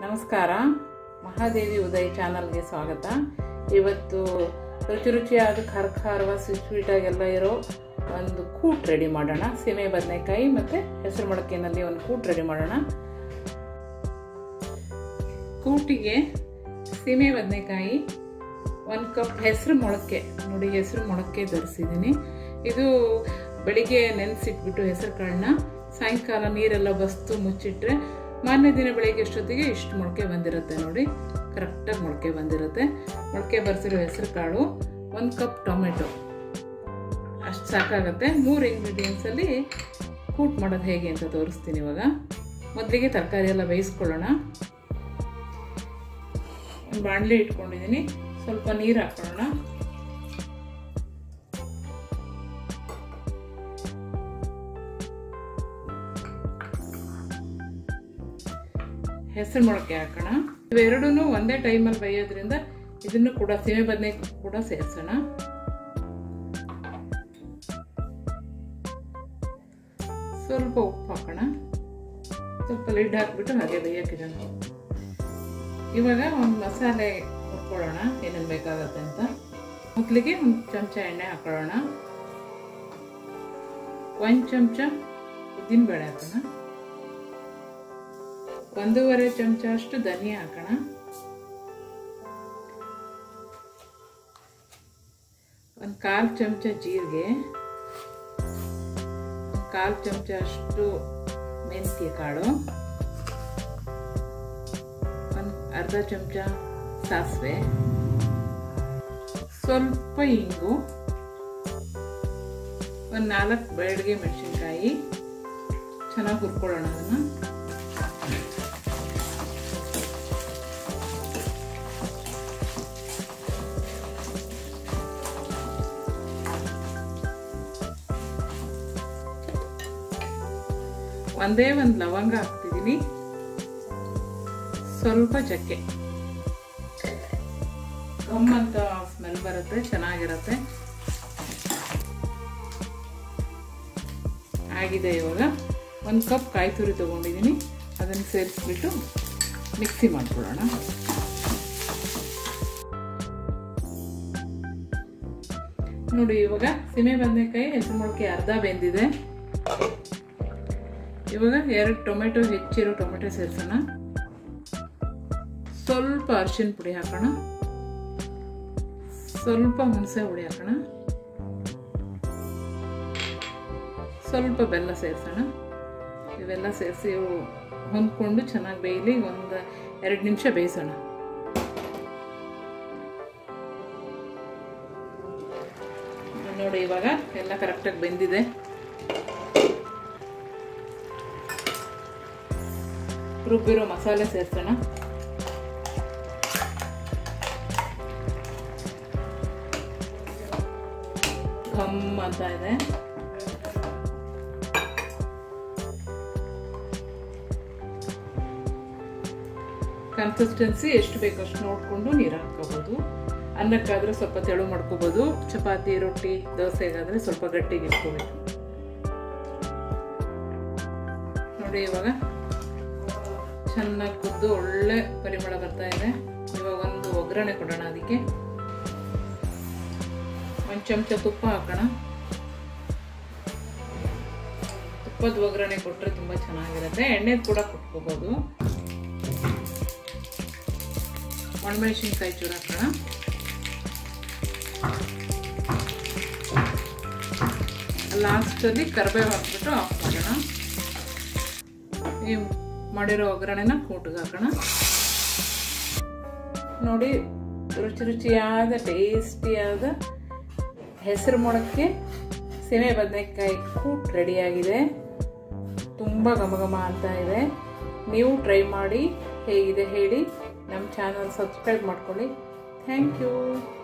ನಮಸ್ಕಾರ ಮಹಾದೇವಿ ಉದಯ್ ಚಾನಲ್ಗೆ ಸ್ವಾಗತ ಇವತ್ತು ರುಚಿ ರುಚಿಯಾದ ಖಾರ ಖಾರವ ಸ್ವೀಟ್ ಸ್ವೀಟಾಗೆಲ್ಲ ಇರೋ ಒಂದು ಕೂಟ್ ರೆಡಿ ಮಾಡೋಣ ಸೀಮೆ ಬದನೆಕಾಯಿ ಮತ್ತು ಹೆಸರು ಮಡಕೆನಲ್ಲಿ ಒಂದು ಕೂಟ್ ರೆಡಿ ಮಾಡೋಣ ಕೂಟಿಗೆ ಸೀಮೆ ಬದನೆಕಾಯಿ ಒಂದು ಕಪ್ ಹೆಸರು ಮೊಳಕೆ ನೋಡಿ ಹೆಸರು ಮೊಳಕೆ ಧರಿಸಿದ್ದೀನಿ ಇದು ಬೆಳಿಗ್ಗೆ ನೆನೆಸಿಟ್ಬಿಟ್ಟು ಹೆಸರು ಕಾಳನ್ನ ಸಾಯಂಕಾಲ ನೀರೆಲ್ಲ ಬಸ್ತು ಮುಚ್ಚಿಟ್ರೆ ಮಾರನೇ ದಿನ ಬೆಳಿಗ್ಗೆ ಎಷ್ಟೊತ್ತಿಗೆ ಇಷ್ಟು ಮೊಳಕೆ ಬಂದಿರುತ್ತೆ ನೋಡಿ ಕರೆಕ್ಟಾಗಿ ಮೊಳಕೆ ಬಂದಿರುತ್ತೆ ಮೊಳಕೆ ಬರ್ಸಿರೋ ಹೆಸರು ಕಾಳು ಒಂದು ಕಪ್ ಟೊಮೆಟೊ ಅಷ್ಟು ಸಾಕಾಗುತ್ತೆ ಮೂರು ಇಂಗ್ರೀಡಿಯೆಂಟ್ಸಲ್ಲಿ ಕೂಟ್ ಮಾಡೋದು ಹೇಗೆ ಅಂತ ತೋರಿಸ್ತೀನಿ ಇವಾಗ ಮೊದಲಿಗೆ ತರಕಾರಿ ಎಲ್ಲ ಬೇಯಿಸ್ಕೊಳ್ಳೋಣ ಒಂದು ಬಾಣಲಿ ಇಟ್ಕೊಂಡಿದ್ದೀನಿ ಸ್ವಲ್ಪ ನೀರು ಹಾಕೊಳ್ಳೋಣ ಹೆಸರು ಮೊಳಕೆ ಹಾಕೋಣ ಇವೆರಡೂ ಒಂದೇ ಟೈಮಲ್ಲಿ ಬೇಯೋದ್ರಿಂದ ಇದನ್ನು ಕೂಡ ಸೀಮೆ ಬದನೆ ಕೂಡ ಸೇರಿಸೋಣ ಸ್ವಲ್ಪ ಉಪ್ಪು ಹಾಕೋಣ ಸ್ವಲ್ಪ ಲಿಡ್ ಹಾಕ್ಬಿಟ್ಟು ಹಾಗೆ ಬೇಯೋಕ್ಕಿಡೋಣ ಇವಾಗ ಒಂದು ಮಸಾಲೆ ಹುರ್ಕೊಳ್ಳೋಣ ಏನೇನು ಬೇಕಾಗತ್ತೆ ಅಂತ ಮೊದಲಿಗೆ ಒಂದು ಚಮಚ ಎಣ್ಣೆ ಹಾಕೊಳ್ಳೋಣ ಒಂದು ಚಮಚ ಉದ್ದಿನಬೇಳೆ ಹಾಕೋಣ ಒಂದೂವರೆ ಚಮಚ ಅಷ್ಟು ಧನಿಯಾ ಹಾಕೋಣ ಒಂದು ಕಾಲು ಚಮಚ ಜೀರಿಗೆ ಕಾಲು ಚಮಚ ಅಷ್ಟು ಮೆಂತ್ಯ ಕಾಳು ಒಂದು ಅರ್ಧ ಚಮಚ ಸಾಸಿವೆ ಸ್ವಲ್ಪ ಇಂಗು ಒಂದು ನಾಲ್ಕು ಬೆಳಗ್ಗೆ ಮೆಣಸಿನ್ಕಾಯಿ ಚೆನ್ನಾಗಿ ಹುರ್ಕೊಳ್ಳೋಣ ಅದನ್ನು ಒಂದೇ ಒಂದು ಲವಂಗ ಹಾಕ್ತಿದ್ದೀನಿ ಸ್ವಲ್ಪ ಚಕ್ಕೆ ಗಮ್ಮಂತ ಸ್ಮೆಲ್ ಬರುತ್ತೆ ಚೆನ್ನಾಗಿರುತ್ತೆ ಆಗಿದೆ ಇವಾಗ ಒಂದು ಕಪ್ ಕಾಯಿ ತುರಿ ತೊಗೊಂಡಿದ್ದೀನಿ ಅದನ್ನು ಸೇರಿಸ್ಬಿಟ್ಟು ಮಿಕ್ಸಿ ಮಾಡ್ಕೊಳ್ಳೋಣ ನೋಡಿ ಇವಾಗ ಸೀಮೆ ಬದನೆಕಾಯಿ ಹೆಸರು ಮೊಳಕೆ ಅರ್ಧ ಬೆಂದಿದೆ ಇವಾಗ ಎರಡು ಟೊಮೆಟೊ ಹೆಚ್ಚಿರೋ ಟೊಮೆಟೊ ಸೇರಿಸೋಣ ಸ್ವಲ್ಪ ಅರಿಶಿನ ಪುಡಿ ಹಾಕೋಣ ಸ್ವಲ್ಪ ಹುಣಸೆ ಹುಳಿ ಹಾಕೋಣ ಸ್ವಲ್ಪ ಬೆಲ್ಲ ಸೇರಿಸೋಣ ಇವೆಲ್ಲ ಸೇರಿಸಿ ಹೊಂದ್ಕೊಂಡು ಚೆನ್ನಾಗಿ ಬೇಯಲಿ ಒಂದು ಎರಡು ನಿಮಿಷ ಬೇಯಿಸೋಣ ನೋಡಿ ಇವಾಗ ಎಲ್ಲ ಕರೆಕ್ಟಾಗಿ ಬೆಂದಿದೆ ರುಬ್ಬಿರೋ ಮಸಾಲೆ ಸೇರಿಸೋಣ ಘಮ್ ಅಂತ ಇದೆ ಕನ್ಸಿಸ್ಟೆನ್ಸಿ ಎಷ್ಟು ಬೇಕು ಅಷ್ಟು ನೋಡಿಕೊಂಡು ನೀರು ಹಾಕೋಬೋದು ಅನ್ನಕ್ಕಾದ್ರೆ ಸ್ವಲ್ಪ ತೆಳು ಮಾಡ್ಕೋಬೋದು ಚಪಾತಿ ರೊಟ್ಟಿ ದೋಸೆಗಾದ್ರೆ ಸ್ವಲ್ಪ ಗಟ್ಟಿಗೆ ಇಟ್ಕೋಬೇಕು ನೋಡಿ ಇವಾಗ ಚೆನ್ನಾಗಿ ಕುದ್ದು ಒಳ್ಳೆ ಪರಿಮಳ ಬರ್ತಾ ಇದೆ ಇವಾಗ ಒಂದು ಒಗ್ಗರಣೆ ಕೊಡೋಣ ಅದಕ್ಕೆ ಒಂದು ಚಮಚ ತುಪ್ಪ ಹಾಕೋಣ ತುಪ್ಪದ ಒಗ್ಗರಣೆ ಕೊಟ್ಟರೆ ತುಂಬ ಚೆನ್ನಾಗಿರುತ್ತೆ ಎಣ್ಣೆ ಕೂಡ ಕೊಟ್ಕೋಬೋದು ಒಣಮೆಣಸಿನ್ಕಾಯಿ ಚೂರು ಹಾಕೋಣ ಲಾಸ್ಟಲ್ಲಿ ಕರಿಬೇವು ಹಾಕ್ಬಿಟ್ಟು ಆಫ್ ಮಾಡೋಣ ಈ ಮಾಡಿರೋ ಒಗ್ಗರಣೆನ ಕೂಟಿಗೆ ಹಾಕೋಣ ನೋಡಿ ರುಚಿ ರುಚಿಯಾದ ಟೇಸ್ಟಿಯಾದ ಹೆಸರು ಮೊಳಕ್ಕೆ ಸೀಮೆ ಬದನೆಕಾಯಿ ಕೂಟ್ ರೆಡಿಯಾಗಿದೆ ತುಂಬ ಘಮ ಘಮ ಅಂತ ಇದೆ ನೀವು ಟ್ರೈ ಮಾಡಿ ಹೇಗಿದೆ ಹೇಳಿ ನಮ್ಮ ಚಾನಲ್ ಸಬ್ಸ್ಕ್ರೈಬ್ ಮಾಡ್ಕೊಳ್ಳಿ ಥ್ಯಾಂಕ್ ಯು